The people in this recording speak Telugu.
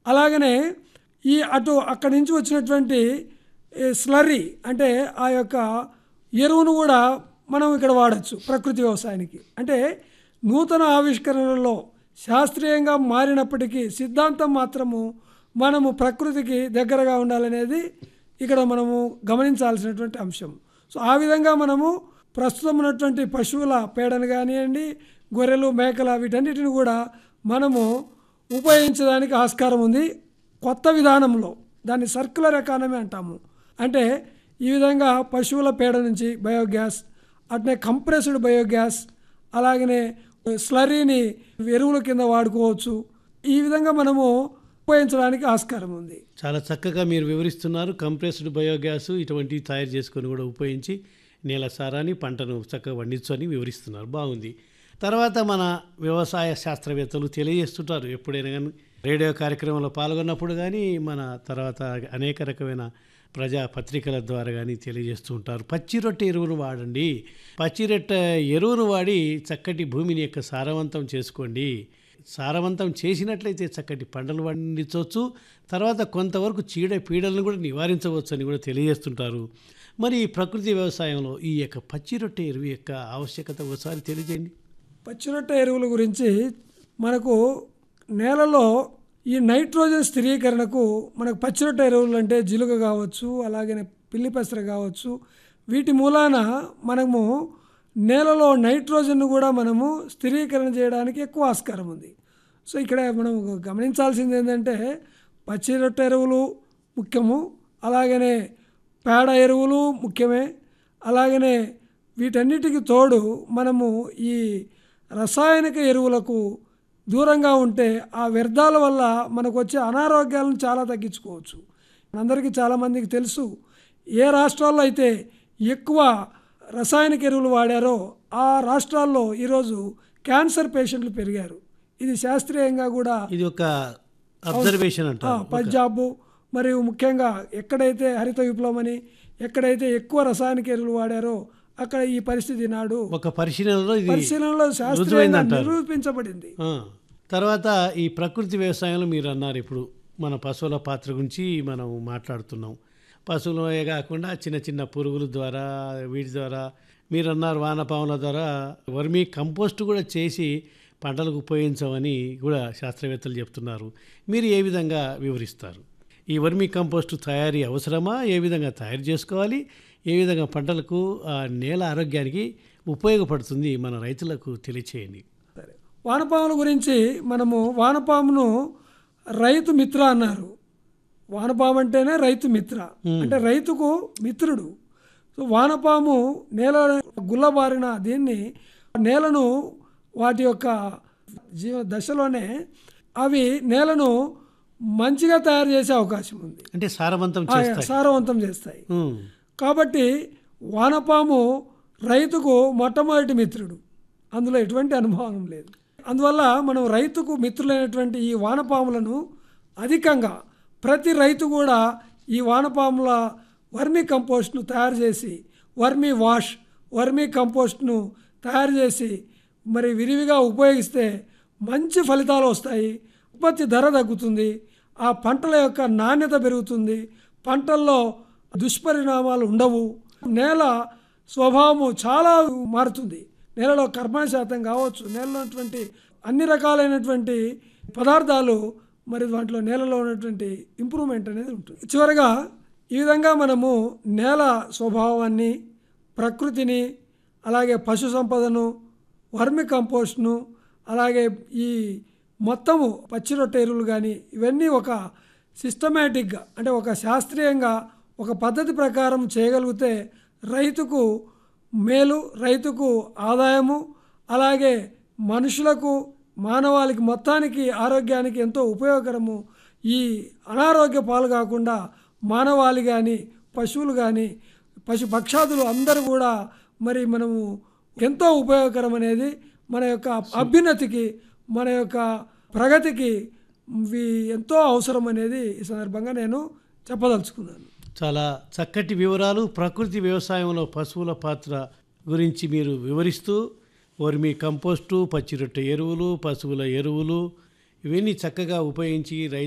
అలాగనే ఈ అటు అక్కడి నుంచి వచ్చినటువంటి ఈ స్లర్రీ అంటే ఆ యొక్క ఎరువును కూడా మనం ఇక్కడ వాడచ్చు ప్రకృతి వ్యవసాయానికి అంటే నూతన ఆవిష్కరణలలో శాస్త్రీయంగా మారినప్పటికీ సిద్ధాంతం మాత్రము మనము ప్రకృతికి దగ్గరగా ఉండాలనేది ఇక్కడ మనము గమనించాల్సినటువంటి అంశం సో ఆ విధంగా మనము ప్రస్తుతం ఉన్నటువంటి పశువుల పేడను కానివ్వండి గొర్రెలు మేకల వీటన్నిటిని కూడా మనము ఉపయోగించడానికి ఆస్కారం ఉంది కొత్త విధానంలో దాన్ని సర్క్యులర్ ఎకానమీ అంటాము అంటే ఈ విధంగా పశువుల పేడ నుంచి బయోగ్యాస్ అట్నే కంప్రెస్డ్ బయోగ్యాస్ అలాగనే స్లరీని ఎరువుల కింద వాడుకోవచ్చు ఈ విధంగా మనము ఉపయోగించడానికి ఆస్కారం ఉంది చాలా చక్కగా మీరు వివరిస్తున్నారు కంప్రెస్డ్ బయోగ్యాస్ ఇటువంటివి తయారు చేసుకొని కూడా ఉపయోగించి నేల సారాన్ని పంటను చక్కగా పండించని వివరిస్తున్నారు బాగుంది తర్వాత మన వ్యవసాయ శాస్త్రవేత్తలు తెలియజేస్తుంటారు ఎప్పుడైనా కానీ రేడియో కార్యక్రమంలో పాల్గొన్నప్పుడు కానీ మన తర్వాత అనేక రకమైన ప్రజా పత్రికల ద్వారా కానీ తెలియజేస్తూ ఉంటారు పచ్చి రొట్టె ఎరువును వాడండి పచ్చి రొట్టె ఎరువును వాడి చక్కటి భూమిని యొక్క సారవంతం చేసుకోండి సారవంతం చేసినట్లయితే చక్కటి పంటలు పండించవచ్చు తర్వాత కొంతవరకు చీడ పీడలను కూడా నివారించవచ్చు అని కూడా తెలియజేస్తుంటారు మరి ఈ ప్రకృతి వ్యవసాయంలో ఈ యొక్క పచ్చి రొట్టె ఎరువు యొక్క ఆవశ్యకత ఒకసారి తెలియజేయండి పచ్చిరొట్ట ఎరువుల గురించి మనకు నేలలో ఈ నైట్రోజన్ స్థిరీకరణకు మనకు పచ్చిరొట్ట ఎరువులు అంటే జిలుక కావచ్చు అలాగే పిల్లి పెసర కావచ్చు వీటి మూలాన మనము నేలలో నైట్రోజన్ను కూడా మనము స్థిరీకరణ చేయడానికి ఎక్కువ ఆస్కారం ఉంది సో ఇక్కడ మనం గమనించాల్సింది ఏంటంటే పచ్చి రొట్టె ఎరువులు ముఖ్యము అలాగనే పేడ ఎరువులు ముఖ్యమే అలాగనే వీటన్నిటికి తోడు మనము ఈ రసాయనిక ఎరువులకు దూరంగా ఉంటే ఆ వ్యర్థాల వల్ల మనకు వచ్చే అనారోగ్యాలను చాలా తగ్గించుకోవచ్చు అందరికీ చాలామందికి తెలుసు ఏ రాష్ట్రాల్లో అయితే ఎక్కువ రసాయనిక ఎరువులు వాడారో ఆ రాష్ట్రాల్లో ఈరోజు క్యాన్సర్ పేషెంట్లు పెరిగారు ఇది శాస్త్రీయంగా కూడా ఇది ఒక అబ్జర్వేషన్ ఆ, అంటారు పంజాబ్ మరియు ముఖ్యంగా ఎక్కడైతే హరిత విప్లవం అని ఎక్కడైతే ఎక్కువ రసాయనిక ఎరువులు వాడారో అక్కడ ఈ పరిస్థితి నాడు ఒక పరిశీలనలో ఇది పరిశీలనలో శాస్త్రీయంగా రుజువైందంటారు. నిరూపించబడింది ఆ, తర్వాత ఈ ప్రకృతి వ్యవసాయంలో మీరు అన్నారు ఇప్పుడు మన పశువుల పాత్ర గురించి మనం మాట్లాడుతున్నాం పశువులే కాకుండా చిన్న చిన్న పురుగుల ద్వారా వీటి ద్వారా మీరు అన్నారు వానపాముల ద్వారా వర్మీ కంపోస్ట్ కూడా చేసి పంటలకు ఉపయోగించమని కూడా శాస్త్రవేత్తలు చెప్తున్నారు మీరు ఏ విధంగా వివరిస్తారు ఈ వర్మీ కంపోస్ట్ తయారీ అవసరమా ఏ విధంగా తయారు చేసుకోవాలి ఏ విధంగా పంటలకు ఆ నేల ఆరోగ్యానికి ఉపయోగపడుతుంది మన రైతులకు తెలియచేయండి సరే వానపాముల గురించి మనము వానపామును రైతు మిత్ర అన్నారు వానపాము అంటేనే రైతు మిత్ర అంటే రైతుకు మిత్రుడు సో వానపాము నేల గుల్లబారిన దీన్ని నేలను వాటి యొక్క జీవ దశలోనే అవి నేలను మంచిగా తయారు చేసే అవకాశం ఉంది అంటే సారవంతం ఆ, చేస్తాయి సారవంతం చేస్తాయి ఉమ్, కాబట్టి వానపాము రైతుకు మొట్టమొదటి మిత్రుడు అందులో ఎటువంటి అనుభవం లేదు అందువల్ల మనం రైతుకు మిత్రులైనటువంటి ఈ వానపాములను అధికంగా ప్రతి రైతు కూడా ఈ వానపాముల వర్మీ కంపోస్ట్ను తయారు చేసి వర్మీ వాష్ వర్మీ కంపోస్ట్ను తయారు చేసి మరి విరివిగా ఉపయోగిస్తే మంచి ఫలితాలు వస్తాయి ఉత్పత్తి ధర తగ్గుతుంది ఆ పంటల యొక్క నాణ్యత పెరుగుతుంది పంటల్లో దుష్పరిణామాలు ఉండవు నేల స్వభావము చాలా మారుతుంది నేలలో కర్బన శాతం కావచ్చు నేలలో ఉన్నటువంటి అన్ని రకాలైనటువంటి పదార్థాలు మరి దాంట్లో నేలలో ఉన్నటువంటి ఇంప్రూవ్మెంట్ అనేది ఉంటుంది చివరగా ఈ విధంగా మనము నేల స్వభావాన్ని ప్రకృతిని అలాగే పశు సంపదను వర్మి కంపోస్ట్ను అలాగే ఈ మొత్తము పచ్చి రొట్టె ఎరువులు కానీ ఇవన్నీ ఒక సిస్టమేటిక్గా అంటే ఒక శాస్త్రీయంగా ఒక పద్ధతి ప్రకారం చేయగలిగితే రైతుకు మేలు రైతుకు ఆదాయము అలాగే మనుషులకు మానవాళికి మొత్తానికి ఆరోగ్యానికి ఎంతో ఉపయోగకరము ఈ అనారోగ్య పాలు కాకుండా మానవాళి కానీ పశువులు కానీ పశు పక్షాదులు అందరూ కూడా మరి మనము ఎంతో ఉపయోగకరం అనేది మన యొక్క అభ్యున్నతికి మన యొక్క ప్రగతికి ఇవి ఎంతో అవసరం అనేది ఈ సందర్భంగా నేను చెప్పదలుచుకున్నాను చాలా చక్కటి వివరాలు ప్రకృతి వ్యవసాయంలో పశువుల పాత్ర గురించి మీరు వివరిస్తూ వర్మి కంపోస్టు పచ్చిరొట్టె ఎరువులు పశువుల ఎరువులు ఇవన్నీ చక్కగా ఉపయోగించి రైతు